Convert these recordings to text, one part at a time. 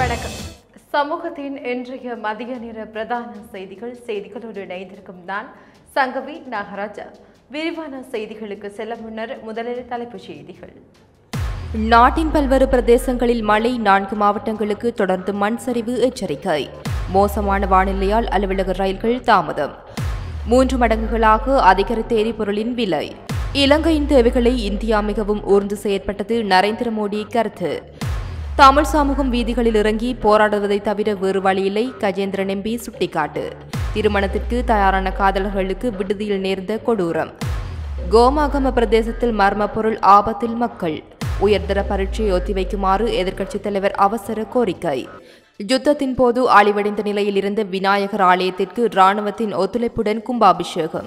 வணக்கம் சமூகத்தின் இன்றைய மதிய நேர பிரதான செய்திகள் செய்திகளோடு இணைந்திருக்கும் நான் சங்கவி நாகராஜா விரிவான செய்திகளுக்கு செல்ல முன்னர் முதலில் தலைப்புச் செய்திகள் நாட்டின் பல்வேறு பிரதேசங்களில் மழை நான்கு மாவட்டங்களுக்கு தொடர்ந்து மண் சரிவு எச்சரிக்கை மோசமான வானிலையால் அலுவலக ரயில்கள் தாமதம் மூன்று மடங்குகளாக அதிகரித்த எரிபொருளின் விலை இலங்கையின் தேவைகளை இந்தியா மிகவும் ஊர்ந்து செயற்பட்டது நரேந்திர மோடி கருத்து தமிழ் சமூகம் வீதிகளில் இறங்கி போராடுவதை தவிர வேறு வழியில்லை கஜேந்திரன் எம்பி சுட்டிக்காட்டு திருமணத்திற்கு தயாரான காதலர்களுக்கு விடுதியில் நேர்ந்த கொடூரம் கோமாகம பிரதேசத்தில் மர்ம பொருள் ஆபத்தில் மக்கள் உயர்தர பரீட்சையை ஒத்திவைக்குமாறு எதிர்க்கட்சித் தலைவர் அவசர கோரிக்கை யுத்தத்தின் போது அழிவடைந்த நிலையில் இருந்த விநாயகர் ஆலயத்திற்கு ராணுவத்தின் ஒத்துழைப்புடன் கும்பாபிஷேகம்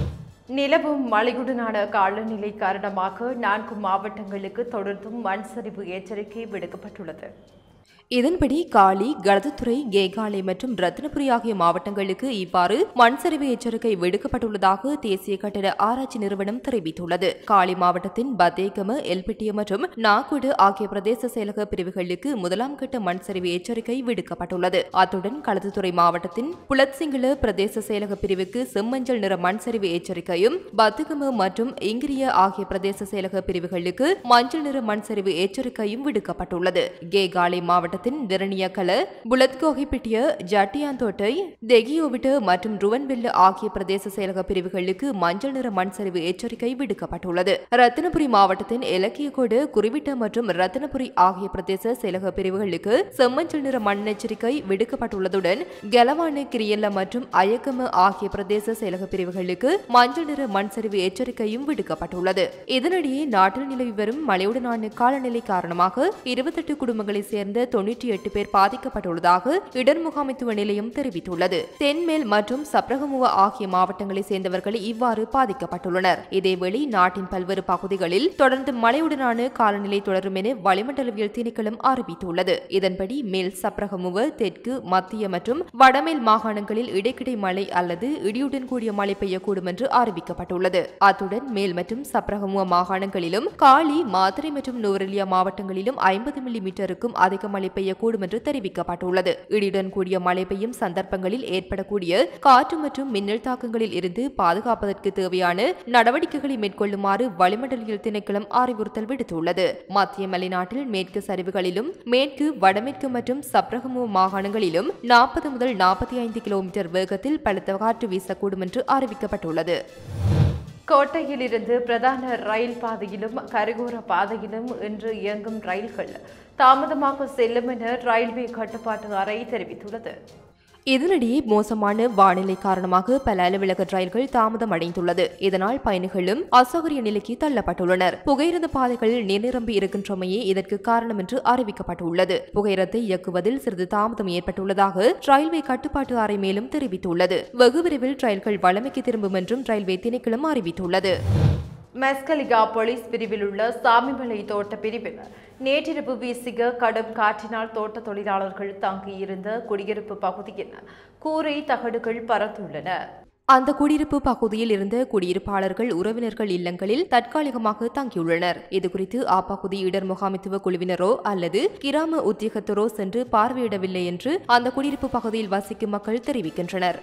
நிலவும் மழையுடனான காலநிலை காரணமாக நான்கு மாவட்டங்களுக்கு தொடர்ந்தும் மண் சரிவு எச்சரிக்கை விடுக்கப்பட்டுள்ளது இதன்படி காலி கலதத்துறை கேகாலை மற்றும் ரத்னபுரி ஆகிய மாவட்டங்களுக்கு இவ்வாறு மண் சரிவு எச்சரிக்கை விடுக்கப்பட்டுள்ளதாக தேசிய கட்டட ஆராய்ச்சி நிறுவனம் தெரிவித்துள்ளது காலி மாவட்டத்தின் பத்தேகம எல்பிட்டிய மற்றும் நாகுடு ஆகிய பிரதேச செயலக பிரிவுகளுக்கு முதலாம் கட்ட மண் சரிவு எச்சரிக்கை விடுக்கப்பட்டுள்ளது அத்துடன் களத்துத்துறை மாவட்டத்தின் புலத்சிங்கள பிரதேச செயலக பிரிவுக்கு செம்மஞ்சள் நிற மண் சரிவு எச்சரிக்கையும் பத்துகம மற்றும் இங்கிரிய ஆகிய பிரதேச செயலக பிரிவுகளுக்கு மஞ்சள் நிற மண் சரிவு எச்சரிக்கையும் விடுக்கப்பட்டுள்ளது கேகாலை மாவட்டத்தின் திரணியக்கல புலத்கோகிப்பிட்டிய ஜட்டியாந்தோட்டை தெகியோவிட்டு மற்றும் ருவன்வெல்ல ஆகிய பிரதேச செயலக பிரிவுகளுக்கு மஞ்சள் நிற மண் சரிவு எச்சரிக்கை விடுக்கப்பட்டுள்ளது ரத்தினபுரி மாவட்டத்தின் இலக்கியக்கோடு குறிவிட்ட மற்றும் ரத்தினபுரி ஆகிய பிரதேச செயலக பிரிவுகளுக்கு செம்மஞ்சள் நிற மண் எச்சரிக்கை விடுக்கப்பட்டுள்ளதுடன் கெலவான கிரியல்ல மற்றும் அயக்கம ஆகிய பிரதேச செயலக பிரிவுகளுக்கு மஞ்சள் நிற மண் சரிவு எச்சரிக்கையும் விடுக்கப்பட்டுள்ளது இதனிடையே நாட்டில் நிலவி வரும் மழையுடனான காலநிலை காரணமாக இருபத்தெட்டு குடும்பங்களைச் சேர்ந்த தொன்னூற்றி எட்டு பேர் பாதிக்கப்பட்டுள்ளதாக இடர் முகாமைத்துவ நிலையம் தெரிவித்துள்ளது தென்மேல் மற்றும் சப்ரகமுவ ஆகிய மாவட்டங்களைச் சேர்ந்தவர்கள் இவ்வாறு பாதிக்கப்பட்டுள்ளனர் இதேவேளை நாட்டின் பல்வேறு பகுதிகளில் தொடர்ந்து மழையுடனான காலநிலை தொடரும் என வளிமண்டலவியல் திணைக்களம் அறிவித்துள்ளது இதன்படி மேல் சப்ரகமுவ தெற்கு மத்திய மற்றும் வடமேல் மாகாணங்களில் இடைக்கிடை மழை அல்லது இடியுடன் கூடிய மழை பெய்யக்கூடும் என்று அறிவிக்கப்பட்டுள்ளது அத்துடன் மேல் மற்றும் சப்ரகமுவ மாகாணங்களிலும் காலி மாத்திரை மற்றும் நுவரெலியா மாவட்டங்களிலும் ஐம்பது மில்லி மீட்டருக்கும் அதிக மழை பெய்யக்கூடும் என்று தெரிவிக்கப்பட்டுள்ளது இடியுடன் கூடிய மழை பெய்யும் சந்தர்ப்பங்களில் ஏற்படக்கூடிய காற்று மற்றும் மின்னல் தாக்கங்களில் இருந்து பாதுகாப்பதற்கு தேவையான நடவடிக்கைகளை மேற்கொள்ளுமாறு வளிமண்டலியல் திணைக்களம் அறிவுறுத்தல் விடுத்துள்ளது மத்திய மலைநாட்டில் மேற்கு சரிவுகளிலும் மேற்கு வடமேற்கு மற்றும் சப்ரகமு மாகாணங்களிலும் நாற்பது முதல் நாற்பத்தி ஐந்து கிலோமீட்டர் வேகத்தில் பலத்த காற்று வீசக்கூடும் என்று அறிவிக்கப்பட்டுள்ளது கோட்டையிலிருந்து பிரதான ரயில் பாதையிலும் கரிகோர பாதையிலும் இன்று இயங்கும் ரயில்கள் தாமதமாக செல்லும் என ரயில்வே கட்டுப்பாட்டு அறை தெரிவித்துள்ளது இதனிடையே மோசமான வானிலை காரணமாக பல அலுவலக ரயில்கள் தாமதம் அடைந்துள்ளது இதனால் பயணிகளும் அசௌகரிய நிலைக்கு தள்ளப்பட்டுள்ளனர் புகையிரத பாதைகளில் நீர் நிரம்பி இருக்கின்றமையே இதற்கு காரணம் என்று அறிவிக்கப்பட்டுள்ளது புகையிரத்தை இயக்குவதில் சிறிது தாமதம் ஏற்பட்டுள்ளதாக ரயில்வே கட்டுப்பாட்டு அறை மேலும் தெரிவித்துள்ளது வெகு விரைவில் ரயில்கள் வழமைக்கு திரும்பும் என்றும் ரயில்வே திணைக்களம் அறிவித்துள்ளது மெஸ்கலிகா போலீஸ் பிரிவில் உள்ள சாமிமலை தோட்ட பிரிவில் நேற்றிரவு வீசிய கடும் காற்றினால் தோட்ட தொழிலாளர்கள் தங்கியிருந்த குடியிருப்பு பகுதியில் கூரை தகடுகள் பறந்துள்ளன அந்த குடியிருப்பு பகுதியில் இருந்த குடியிருப்பாளர்கள் உறவினர்கள் இல்லங்களில் தற்காலிகமாக தங்கியுள்ளனர் இதுகுறித்து அப்பகுதி இடர் முகாமித்துவ குழுவினரோ அல்லது கிராம உத்தியோகத்தரோ சென்று பார்வையிடவில்லை என்று அந்த குடியிருப்பு பகுதியில் வசிக்கும் மக்கள் தெரிவிக்கின்றனர்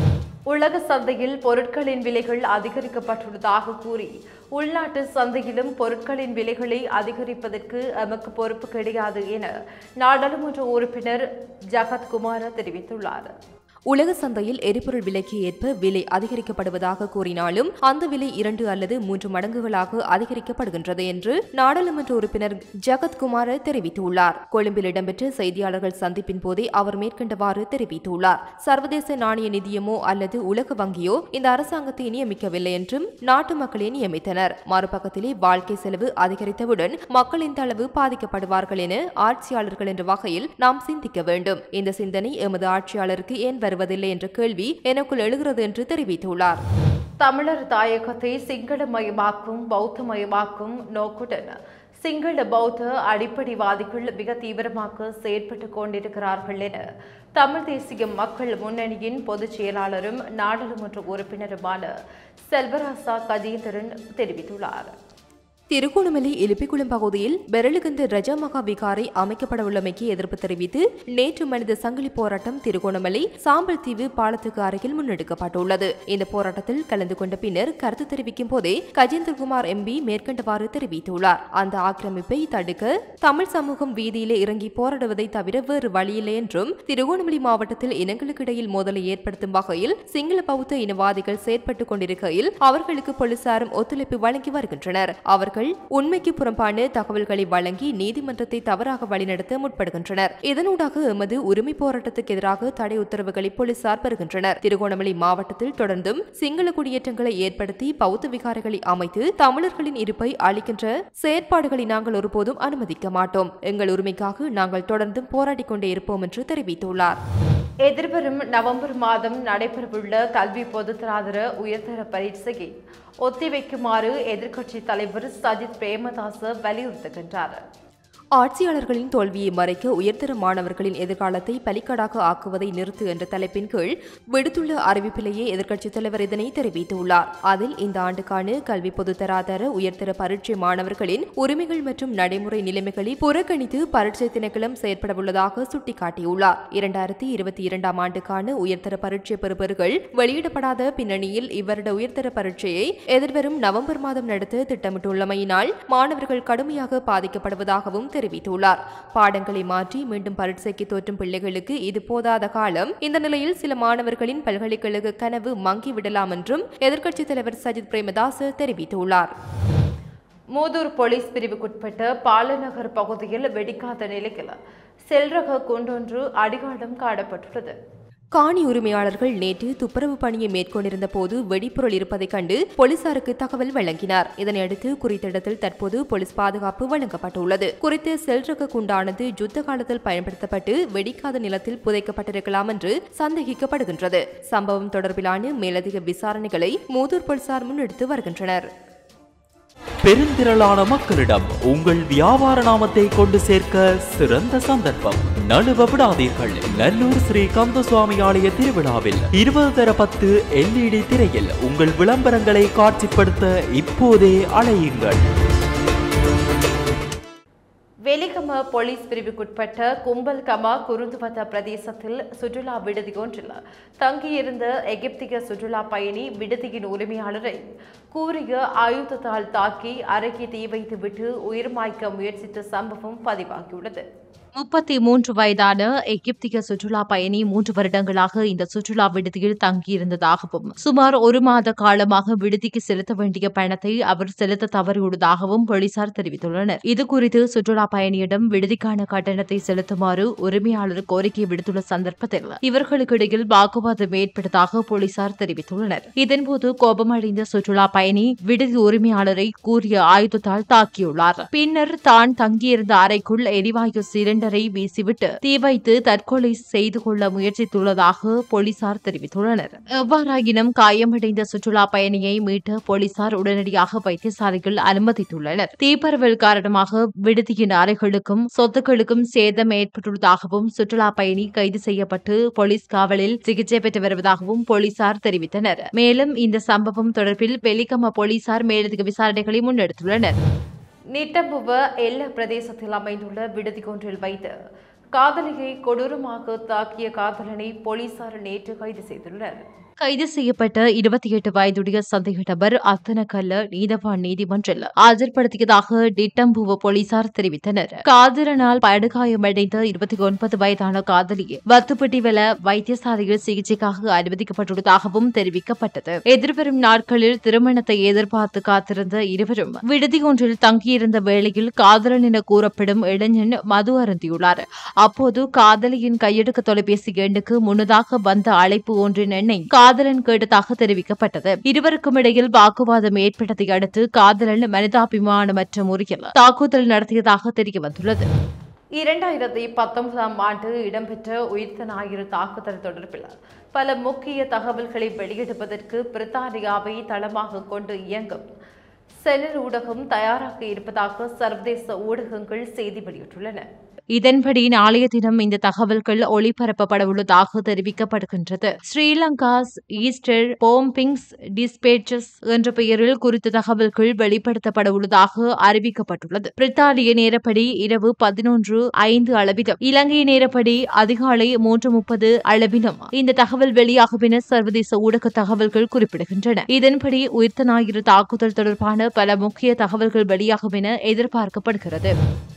உலக சந்தையில் பொருட்களின் விலைகள் அதிகரிக்கப்பட்டுள்ளதாக கூறி உள்நாட்டு சந்தையிலும் பொருட்களின் விலைகளை அதிகரிப்பதற்கு எமக்கு பொறுப்பு கிடையாது என நாடாளுமன்ற உறுப்பினர் ஜகத்குமார தெரிவித்துள்ளார் உலக சந்தையில் எரிபொருள் விலைக்கு ஏற்ப விலை அதிகரிக்கப்படுவதாக கூறினாலும் அந்த விலை இரண்டு அல்லது மூன்று மடங்குகளாக அதிகரிக்கப்படுகின்றது என்று நாடாளுமன்ற உறுப்பினர் ஜகத்குமார தெரிவித்துள்ளார் கொழும்பில் இடம்பெற்ற செய்தியாளர்கள் சந்திப்பின் போதே அவர் மேற்கண்டவாறு தெரிவித்துள்ளார் சர்வதேச நாணய நிதியமோ அல்லது உலக வங்கியோ இந்த அரசாங்கத்தை நியமிக்கவில்லை என்றும் நாட்டு மக்களே நியமித்தனர் மறுபக்கத்திலே வாழ்க்கை செலவு அதிகரித்தவுடன் மக்கள் இந்த அளவு பாதிக்கப்படுவார்கள் என ஆட்சியாளர்கள் என்ற வகையில் நாம் சிந்திக்க வேண்டும் இந்த சிந்தனை எமது ஆட்சியாளருக்கு ஏன் வருவதில்லை என்ற கேள்வி எனக்குள் எழுகிறது என்று தெரிவித்துள்ளார் தமிழர் தாயகத்தை சிங்களமயமாக்கும் பௌத்தமயமாக்கும் நோக்குடன் சிங்கள பௌத்த அடிப்படைவாதிகள் மிக தீவிரமாக செயற்பட்டுக் கொண்டிருக்கிறார்கள் என தமிழ் தேசிய மக்கள் முன்னணியின் பொதுச் செயலாளரும் நாடாளுமன்ற உறுப்பினருமான செல்வராசா கஜேந்திரன் தெரிவித்துள்ளார் திருகோணமலை இலிப்பிக்குளம் பகுதியில் பெரலுகந்த ரஜமகா விகாரை அமைக்கப்படவுள்ளமைக்கு எதிர்ப்பு தெரிவித்து நேற்று மனித சங்கிலி போராட்டம் திருகோணமலை சாம்பல் தீவு பாலத்துக்கு அருகில் முன்னெடுக்கப்பட்டுள்ளது இந்த போராட்டத்தில் கலந்து கொண்ட பின்னர் கருத்து தெரிவிக்கும் போதே கஜேந்திரகுமார் எம்பி மேற்கண்டவாறு தெரிவித்துள்ளார் அந்த ஆக்கிரமிப்பை தடுக்க தமிழ் சமூகம் வீதியிலே இறங்கி போராடுவதை தவிர வேறு வழியில்லை என்றும் திருகோணமலை மாவட்டத்தில் இனங்களுக்கு இடையில் மோதலை ஏற்படுத்தும் வகையில் சிங்கள பௌத்த இனவாதிகள் செயற்பட்டுக் கொண்டிருக்கையில் அவர்களுக்கு போலீசாரும் ஒத்துழைப்பு வழங்கி வருகின்றனர் அவர்கள் உண்மைக்கு புறம்பான தகவல்களை வழங்கி நீதிமன்றத்தை தவறாக வழிநடத்த முற்படுகின்றனர் இதனூடாக எமது உரிமை போராட்டத்துக்கு எதிராக தடை உத்தரவுகளை போலீசார் பெறுகின்றனர் திருகோணமலை மாவட்டத்தில் தொடர்ந்தும் சிங்கள குடியேற்றங்களை ஏற்படுத்தி பௌத்த விகாரைகளை அமைத்து தமிழர்களின் இருப்பை அளிக்கின்ற செயற்பாடுகளை நாங்கள் ஒருபோதும் அனுமதிக்க மாட்டோம் எங்கள் உரிமைக்காக நாங்கள் தொடர்ந்தும் போராடிக் கொண்டே இருப்போம் என்று தெரிவித்துள்ளார் எதிர்வரும் நவம்பர் மாதம் நடைபெறவுள்ள கல்வி பொதுத்தராதர உயர்தர பரீட்சையை ஒத்திவைக்குமாறு எதிர்க்கட்சித் தலைவர் சஜித் பிரேமதாச வலியுறுத்துகின்றார் ஆட்சியாளர்களின் தோல்வியை மறைக்க உயர்தர மாணவர்களின் எதிர்காலத்தை பலிக்கடாக ஆக்குவதை நிறுத்து என்ற தலைப்பின் கீழ் விடுத்துள்ள அறிவிப்பிலேயே எதிர்க்கட்சித் தலைவர் இதனை தெரிவித்துள்ளார் அதில் இந்த ஆண்டுக்கான கல்வி பொதுத்தராதர உயர்தர பரீட்சை மாணவர்களின் உரிமைகள் மற்றும் நடைமுறை நிலைமைகளை புறக்கணித்து பரீட்சை திணைக்களம் செயற்படவுள்ளதாக சுட்டிக்காட்டியுள்ளார் இரண்டாயிரத்தி இருபத்தி இரண்டாம் ஆண்டுக்கான உயர்தர பரீட்சை பெறுபவர்கள் வெளியிடப்படாத பின்னணியில் இவ்வருட உயர்தர பரீட்சையை எதிர்வரும் நவம்பர் மாதம் நடத்த திட்டமிட்டுள்ளமையினால் மாணவர்கள் கடுமையாக பாதிக்கப்படுவதாகவும் தெரிவித்துள்ளார் பாடங்களை மாற்றி மீண்டும் பரீட்சைக்கு தோற்றும் பிள்ளைகளுக்கு இது போதாத காலம் இந்த நிலையில் சில மாணவர்களின் பல்கலைக்கழக கனவு மங்கிவிடலாம் என்றும் எதிர்க்கட்சித் தலைவர் சஜித் பிரேமதாஸ் தெரிவித்துள்ளார் மூதூர் போலீஸ் பிரிவுக்குட்பட்ட பாலநகர் பகுதியில் வெடிக்காத நிலையில் செல்ரக குண்டொன்று அடிகாலம் காணப்பட்டுள்ளது காணி உரிமையாளர்கள் நேற்று துப்புரவு பணியை மேற்கொண்டிருந்த போது வெடிப்பொருள் இருப்பதைக் கண்டு போலீசாருக்கு தகவல் வழங்கினார் இதனையடுத்து குறித்த இடத்தில் தற்போது போலீஸ் பாதுகாப்பு வழங்கப்பட்டுள்ளது குறித்த செல்ரக குண்டானது யுத்த காலத்தில் பயன்படுத்தப்பட்டு வெடிக்காத நிலத்தில் புதைக்கப்பட்டிருக்கலாம் என்று சந்தேகிக்கப்படுகின்றது சம்பவம் தொடர்பிலான மேலதிக விசாரணைகளை மூதூர் போலீசார் முன்னெடுத்து வருகின்றனர் பெருந்திரளான மக்களிடம் உங்கள் வியாபார நாமத்தை கொண்டு சேர்க்க சிறந்த சந்தர்ப்பம் நழுவ விடாதீர்கள் நல்லூர் ஸ்ரீ கந்தசுவாமி ஆலய திருவிழாவில் இருபது தர பத்து எல்இடி திரையில் உங்கள் விளம்பரங்களை காட்சிப்படுத்த இப்போதே அழையுங்கள் வெலிகம போலீஸ் பிரிவுக்குட்பட்ட கும்பல் கமா குருந்துவத்த பிரதேசத்தில் சுற்றுலா விடுதி ஒன்றில் தங்கியிருந்த எகிப்திய சுற்றுலா பயணி விடுதியின் உரிமையாளரை கூறிய ஆயுதத்தால் தாக்கி அறைக்கு தீ வைத்துவிட்டு உயிர் மாய்க்க முயற்சித்த சம்பவம் பதிவாகியுள்ளது முப்பத்தி மூன்று வயதான எகிப்திய சுற்றுலா பயணி மூன்று வருடங்களாக இந்த சுற்றுலா விடுதியில் தங்கியிருந்ததாகவும் சுமார் ஒரு மாத காலமாக விடுதிக்கு செலுத்த வேண்டிய பணத்தை அவர் செலுத்த தவறியுள்ளதாகவும் போலீசார் தெரிவித்துள்ளனர் இதுகுறித்து சுற்றுலா பயணியிடம் விடுதிக்கான கட்டணத்தை செலுத்துமாறு உரிமையாளர் கோரிக்கை விடுத்துள்ள சந்தர்ப்பத்தில் இவர்களுக்கிடையில் வாக்குவாதம் ஏற்பட்டதாக போலீசார் தெரிவித்துள்ளனர் இதன்போது கோபமடைந்த சுற்றுலா பயணி விடுதி உரிமையாளரை கூறிய ஆயுதத்தால் தாக்கியுள்ளார் பின்னர் தான் தங்கியிருந்த அறைக்குள் எரிவாயு சிலிண்டரை வீசிவிட்டு தீ வைத்து தற்கொலை செய்து கொள்ள முயற்சித்துள்ளதாக போலீசார் தெரிவித்துள்ளனர் எவ்வாறாயினும் காயமடைந்த சுற்றுலா பயணியை மீட்ட போலீசார் உடனடியாக வைத்தியசாலையில் அனுமதித்துள்ளனர் தீப்பரவல் காரணமாக விடுதியின் அறைகளுக்கும் சொத்துக்களுக்கும் சேதம் ஏற்பட்டுள்ளதாகவும் சுற்றுலா பயணி கைது செய்யப்பட்டு போலீஸ் காவலில் சிகிச்சை பெற்று வருவதாகவும் போலீசார் தெரிவித்தனர் மேலும் இந்த சம்பவம் தொடர்பில் வெலிகம போலீசார் மேலதிக விசாரணைகளை முன்னெடுத்துள்ளனர் நிட்டம்புவ எல்ல பிரதேசத்தில் அமைந்துள்ள விடுதி ஒன்றில் வைத்து காதலியை கொடூரமாக தாக்கிய காதலனை போலீசார் நேற்று கைது செய்துள்ளனர் கைது செய்யப்பட்ட இருபத்தி எட்டு வயதுடைய சந்தேக நபர் அத்தனக்கல்ல நீதவான் நீதிமன்றில் ஆஜர்படுத்தியதாக டிட்டம்புவ போலீசார் தெரிவித்தனர் காதலனால் படுகாயமடைந்த இருபத்தி ஒன்பது வயதான காதலியை வத்துப்பட்டிவல வைத்தியசாலையில் சிகிச்சைக்காக அனுமதிக்கப்பட்டுள்ளதாகவும் தெரிவிக்கப்பட்டது எதிர்வரும் நாட்களில் திருமணத்தை எதிர்பார்த்து காத்திருந்த இருவரும் விடுதி ஒன்றில் தங்கியிருந்த வேளையில் காதலன் என கூறப்படும் இளைஞன் மது அருந்தியுள்ளார் அப்போது காதலியின் கையெடுக்க தொலைபேசி எண்ணுக்கு முன்னதாக வந்த அழைப்பு ஒன்றின் எண்ணை காதலன் கேட்டதாக தெரிவிக்கப்பட்டது இருவருக்கும் இடையில் வாக்குவாதம் ஏற்பட்டதை அடுத்து காதலன் மனிதாபிமானமற்ற முறையில் தாக்குதல் நடத்தியதாக தெரிய வந்துள்ளது இரண்டாயிரத்தி பத்தொன்பதாம் ஆண்டு இடம்பெற்ற உயிர்த்த ஞாயிறு தாக்குதல் தொடர்பில் பல முக்கிய தகவல்களை வெளியிடுவதற்கு பிரித்தானியாவை தளமாக கொண்டு இயங்கும் செனல் ஊடகம் தயாராக இருப்பதாக சர்வதேச ஊடகங்கள் செய்தி வெளியிட்டுள்ளன இதன்படி நாளைய தினம் இந்த தகவல்கள் ஒளிபரப்பப்பட உள்ளதாக தெரிவிக்கப்படுகின்றது ஸ்ரீலங்காஸ் ஈஸ்டர் போம்பிங்ஸ் டிஸ்பேச்சஸ் என்ற பெயரில் குறித்த தகவல்கள் வெளிப்படுத்தப்பட உள்ளதாக அறிவிக்கப்பட்டுள்ளது பிரித்தானிய நேரப்படி இரவு பதினொன்று ஐந்து அளவிலும் இலங்கை நேரப்படி அதிகாலை மூன்று முப்பது அளவிலும் இந்த தகவல் வெளியாகும் என சர்வதேச ஊடக தகவல்கள் குறிப்பிடுகின்றன இதன்படி உயிர்த்த ஞாயிறு தாக்குதல் தொடர்பான பல முக்கிய தகவல்கள் வெளியாகும் என எதிர்பார்க்கப்படுகிறது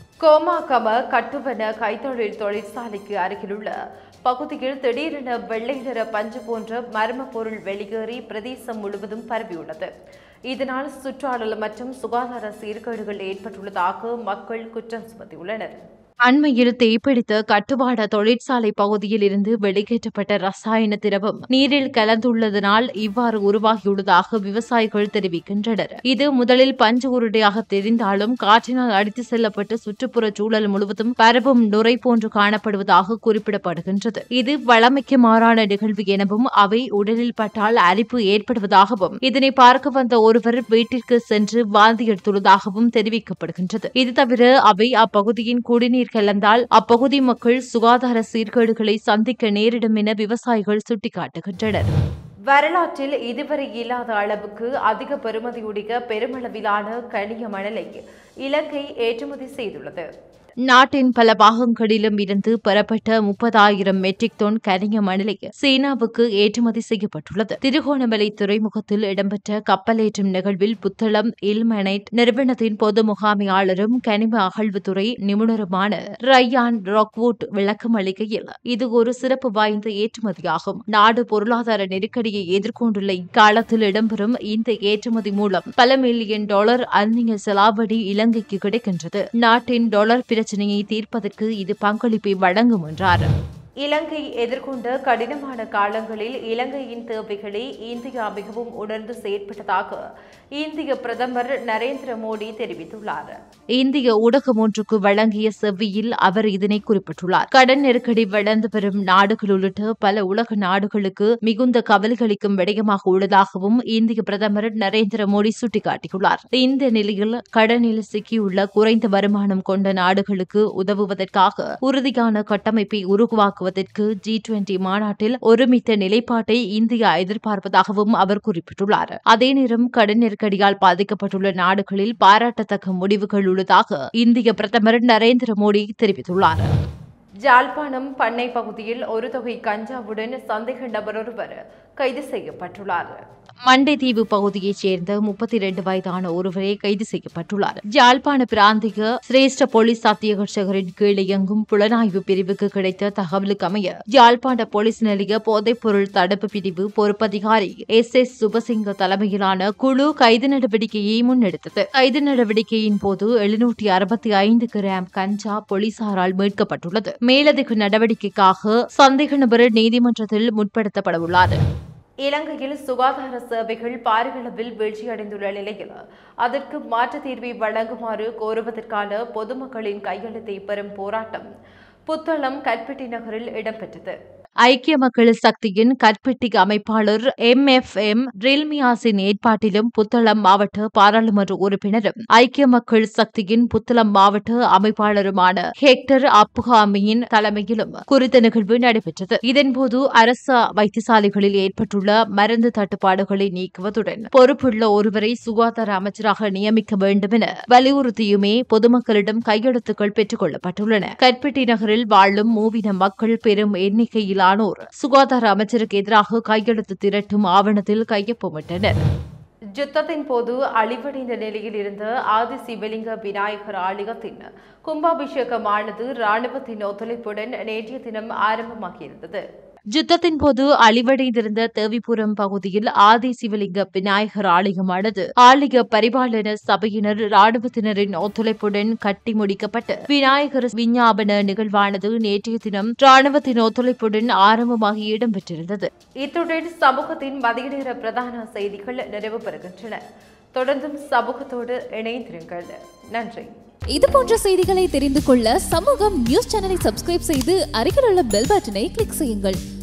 கோமாகம கட்டுவன கைத்தொழில் தொழிற்சாலைக்கு அருகிலுள்ள பகுதியில் திடீரென வெள்ளை நிற பஞ்சு போன்ற மர்ம பொருள் வெளியேறி பிரதேசம் முழுவதும் பரவியுள்ளது இதனால் சுற்றாடல் மற்றும் சுகாதார சீர்கேடுகள் ஏற்பட்டுள்ளதாக மக்கள் குற்றம் சுமத்தியுள்ளனர் அண்மையில் தீப்பிடித்த கட்டுப்பாட தொழிற்சாலை பகுதியில் இருந்து வெளியேற்றப்பட்ட ரசாயன திரவம் நீரில் கலந்துள்ளதனால் இவ்வாறு உருவாகியுள்ளதாக விவசாயிகள் தெரிவிக்கின்றனர் இது முதலில் பஞ்சு உருண்டையாக தெரிந்தாலும் காற்றினால் அடித்து செல்லப்பட்டு சுற்றுப்புற சூழல் முழுவதும் பரவும் நுரை போன்று காணப்படுவதாக குறிப்பிடப்படுகின்றது இது வளமைக்கு மாறான நிகழ்வு எனவும் அவை உடலில் பட்டால் அரிப்பு ஏற்படுவதாகவும் இதனை பார்க்க வந்த ஒருவர் வீட்டிற்கு சென்று வாந்தி எடுத்துள்ளதாகவும் தெரிவிக்கப்படுகின்றது இது தவிர அவை அப்பகுதியின் குடிநீர் கலந்தால் அப்பகுதி மக்கள் சுகாதார சீர்கேடுகளை சந்திக்க நேரிடும் என விவசாயிகள் சுட்டிக்காட்டுகின்றனர் வரலாற்றில் இதுவரை இல்லாத அளவுக்கு அதிக பெறுமதியுடைய பெருமளவிலான கனிய மணலை இலங்கை ஏற்றுமதி செய்துள்ளது நாட்டின் பல பாகங்களிலும் இருந்து பெறப்பட்ட முப்பதாயிரம் மெட்ரிக் டன் கனிய மணலை சீனாவுக்கு ஏற்றுமதி செய்யப்பட்டுள்ளது திருகோணமலை துறைமுகத்தில் இடம்பெற்ற கப்பலேற்றும் நிகழ்வில் புத்தளம் இல்மனைட் நிறுவனத்தின் பொது முகாமையாளரும் கனிம அகழ்வுத்துறை நிபுணருமான ரயான் ராக்வுட் விளக்கம் அளிக்கையில் இது ஒரு சிறப்பு வாய்ந்த ஏற்றுமதியாகும் நாடு பொருளாதார நெருக்கடியை எதிர்கொண்டுள்ள இக்காலத்தில் இடம்பெறும் இந்த ஏற்றுமதி மூலம் பல மில்லியன் டாலர் அந்நிய செலாவணி இலங்கைக்கு கிடைக்கின்றது நாட்டின் டாலர் பிரச்சினையை தீர்ப்பதற்கு இது பங்களிப்பை வழங்கும் என்றார் இலங்கை எதிர்கொண்ட கடினமான காலங்களில் இலங்கையின் தேவைகளை இந்தியா மிகவும் உணர்ந்து செயற்பட்டதாக இந்திய பிரதமர் நரேந்திர மோடி தெரிவித்துள்ளார் இந்திய ஊடகம் ஒன்றுக்கு வழங்கிய செவ்வியில் அவர் இதனை குறிப்பிட்டுள்ளார் கடன் நெருக்கடி வளர்ந்து வரும் நாடுகள் உள்ளிட்ட பல உலக நாடுகளுக்கு மிகுந்த கவலைகளிக்கும் விடயமாக உள்ளதாகவும் இந்திய பிரதமர் நரேந்திர மோடி சுட்டிக்காட்டியுள்ளார் இந்த நிலையில் கடனில் சிக்கியுள்ள குறைந்த வருமானம் கொண்ட நாடுகளுக்கு உதவுவதற்காக உறுதியான கட்டமைப்பை உருவாக்குவதற்கு ஜி டுவெண்டி மாநாட்டில் ஒருமித்த நிலைப்பாட்டை இந்தியா எதிர்பார்ப்பதாகவும் அவர் குறிப்பிட்டுள்ளார் அதே நேரம் கடன் நெருக்கடியால் பாதிக்கப்பட்டுள்ள நாடுகளில் பாராட்டத்தக்க முடிவுகள் உள்ளதாக இந்திய பிரதமர் நரேந்திர மோடி தெரிவித்துள்ளார் ஜாழ்ப்பாணம் பண்ணை பகுதியில் ஒரு தொகை கஞ்சாவுடன் சந்தேக நபர் ஒருவர் கைது செய்யப்பட்டுள்ளார் மண்டைதீவு பகுதியைச் சேர்ந்த முப்பத்தி இரண்டு வயதான ஒருவரே கைது செய்யப்பட்டுள்ளார் ஜாழ்ப்பாண பிராந்திய சிரேஷ்ட போலீஸ் அத்தியகர்ஷகரின் கீழ் இயங்கும் புலனாய்வு பிரிவுக்கு கிடைத்த தகவலுக்கு அமைய ஜாழ்ப்பாண போலீஸ் நிலைய போதைப்பொருள் தடுப்பு பிரிவு பொறுப்பதிகாரி எஸ் எஸ் சுபசிங்க தலைமையிலான குழு கைது நடவடிக்கையை முன்னெடுத்தது கைது நடவடிக்கையின் போது எழுநூற்றி அறுபத்தி ஐந்து கிராம் கஞ்சா போலீசாரால் மீட்கப்பட்டுள்ளது மேலதிக நடவடிக்கைக்காக சந்தேக நபர் நீதிமன்றத்தில் முற்படுத்தப்பட உள்ளார் இலங்கையில் சுகாதார சேவைகள் பாரியளவில் வீழ்ச்சியடைந்துள்ள நிலையில் அதற்கு மாற்றுத் தீர்வை வழங்குமாறு கோருவதற்கான பொதுமக்களின் கையெழுத்தை பெறும் போராட்டம் புத்தளம் கல்பெட்டி நகரில் இடம்பெற்றது ஐக்கிய மக்கள் சக்தியின் கற்பிட்டி அமைப்பாளர் எம் எஃப் எம் ரில்மியாசின் ஏற்பாட்டிலும் புத்தளம் மாவட்ட பாராளுமன்ற உறுப்பினரும் ஐக்கிய மக்கள் சக்தியின் புத்தளம் மாவட்ட அமைப்பாளருமான ஹெக்டர் அப்புகாமியின் தலைமையிலும் குறித்த நிகழ்வு நடைபெற்றது இதன்போது அரசு வைத்தியசாலைகளில் ஏற்பட்டுள்ள மருந்து தட்டுப்பாடுகளை நீக்குவதுடன் பொறுப்புள்ள ஒருவரை சுகாதார அமைச்சராக நியமிக்க வேண்டும் என வலியுறுத்தியுமே பொதுமக்களிடம் கையெழுத்துக்கள் பெற்றுக் கொள்ளப்பட்டுள்ளன கற்பிட்டி நகரில் வாழும் மூவின மக்கள் பெரும் எண்ணிக்கையிலானோர் சுகாதார அமைச்சருக்கு எதிராக கையெழுத்து திரட்டும் ஆவணத்தில் கையொப்பமிட்டனர் யுத்தத்தின் போது அழிவடைந்த நிலையில் இருந்த ஆதி சிவலிங்க விநாயகர் ஆலயத்தின் கும்பாபிஷேகமானது ராணுவத்தின் ஒத்துழைப்புடன் நேற்றைய தினம் ஆரம்பமாகியிருந்தது யுத்தத்தின் போது அழிவடைந்திருந்த தேவிபுரம் பகுதியில் ஆதி சிவலிங்க விநாயகர் ஆலயமானது ஆலய பரிபாலன சபையினர் ராணுவத்தினரின் ஒத்துழைப்புடன் கட்டி முடிக்கப்பட்டு விநாயகர் விஞ்ஞாபன நிகழ்வானது நேற்றைய தினம் ராணுவத்தின் ஒத்துழைப்புடன் ஆரம்பமாகி இடம்பெற்றிருந்தது இத்துடன் சமூகத்தின் மதிய நேர பிரதான செய்திகள் நிறைவு பெறுகின்றன தொடர்ந்தும் சமூகத்தோடு இணைந்திருங்கள் நன்றி இது போன்ற செய்திகளை தெரிந்து கொள்ள சமூகம் நியூஸ் சேனலை சப்ஸ்கிரைப் செய்து அருகில் உள்ள பெல் பட்டனை கிளிக் செய்யுங்கள்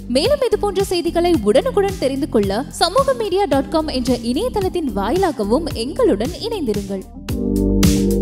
மேலும் இது போன்ற செய்திகளை உடனுக்குடன் தெரிந்து கொள்ள சமூக மீடியா டாட் காம் என்ற இணையதளத்தின் வாயிலாகவும் எங்களுடன் இணைந்திருங்கள்